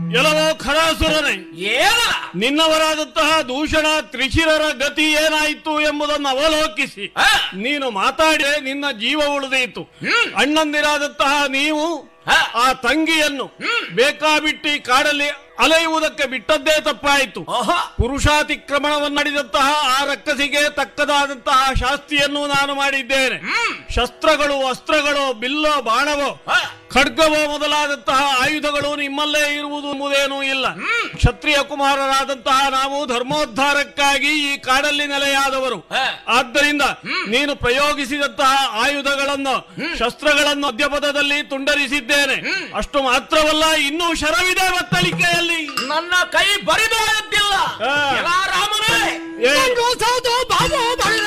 ಎಲ್ಲವೋ ಖರಾಸುರನೇ ಏನ ನಿನ್ನವರಾದಂತಹ ದೂಷಣ ತ್ರಿಶಿರರ ಗತಿ ಏನಾಯಿತು ಎಂಬುದನ್ನು ಅವಲೋಕಿಸಿ ಆ, ನೀನು ಮಾತಾಡಿ ನಿನ್ನ ಜೀವ ಉಳಿದೀತು ಹ್ಮ್. ಅಣ್ಣಂದಿರಾದಂತಹ ನೀವು ಆ, ಆ ತಂಗಿಯನ್ನು ಬೇಕಾಬಿಟ್ಟಿ ಕಾಡಲ್ಲಿ ಅಲೆಯುವುದಕ್ಕೆ ಬಿಟ್ಟದ್ದೇ ತಪ್ಪಾಯಿತು ಓಹೋ ಪುರುಷಾತಿಕ್ರಮಣವನ್ನು ಮಾಡಿದಂತಹ ಆ ರಕ್ಕಸಿಗೆ ತಕ್ಕದಾದಂತಹ ಶಾಸ್ತಿಯನ್ನು ನಾನು ಮಾಡಿದ್ದೇನೆ ಹ್ಮ್. ಶಸ್ತ್ರಗಳು ಅಸ್ತ್ರಗಳು ಬಿಲ್ಲೋ ಬಾಣವೋ ಆ, ಖಡ್ಗವೋ ಮೊದಲಾದಂತಹ ಆಯುಧಗಳು ನಿಮ್ಮಲ್ಲೇ ಇರುವುದು ಎಂಬುದೇನೂ ಇಲ್ಲ ಕ್ಷತ್ರಿಯ ಕುಮಾರರಾದಂತಹ ನಾವು ಧರ್ಮೋದ್ಧಾರಕ್ಕಾಗಿ ಈ ಕಾಡಲ್ಲಿ ನೆಲೆಯಾದವರು ಆ. ಆದ್ದರಿಂದ ನೀನು ಪ್ರಯೋಗಿಸಿದಂತಹ ಆಯುಧಗಳನ್ನು ಶಸ್ತ್ರಗಳನ್ನು ಮಧ್ಯಪದದಲ್ಲಿ ತುಂಡರಿಸಿದ್ದೇನೆ ಅಷ್ಟು ಮಾತ್ರವಲ್ಲ ಇನ್ನೂ ಶರವಿದೆ ಬತ್ತಳಿಕೆಯಲ್ಲಿ ನನ್ನ ಕೈ ಬರಿದಾಗುತ್ತಿಲ್ಲ ಆ. ಎಲ್ಲ ರಾಮನೇ ಏನು? ಬಾಬು ಬಳ್ಳ